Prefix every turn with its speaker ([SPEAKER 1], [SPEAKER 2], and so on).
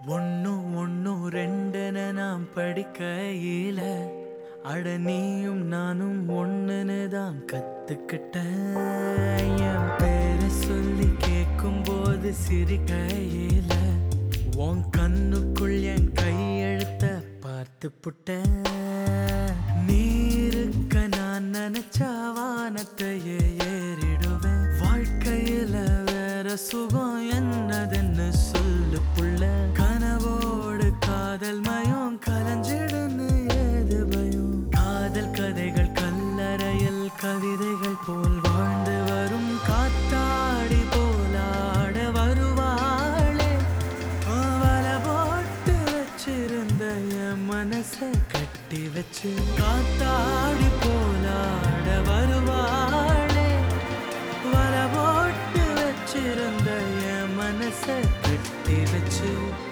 [SPEAKER 1] ஒன்னும் ஒன்னும் ரெண்டுன்னு நாம் படிக்கையில அட நீயும் நானும் ஒண்ணுன்னு தான் கத்துக்கிட்டேன் என் பேரை சொல்லி கேட்கும் போது சிரிக்கையில உன் கண்ணுக்குள் என் கையெழுத்த பார்த்து புட்டேன் நீ இருக்க நான் நினைச்சா வானத்தையே ஏறிடுவேன் வாழ்க்கையில வேற சுகம் என்னதுன்னு சொல்லு புள்ள கனவோடு காதல் மயம் கலஞ்சிடுன்னு ஏது பயம் காதல் கதைகள் கல்லறையில் கவிதைகள் போல் வாழ்ந்து வரும் காத்தாடி போலாட வருவாளே அவள போட்டு வச்சிருந்த என் மனச கட்டி வச்சு காத்தாடி போலாட வருவாளே வல போட்டு வச்சிருந்த என் மனச கட்டி வச்சு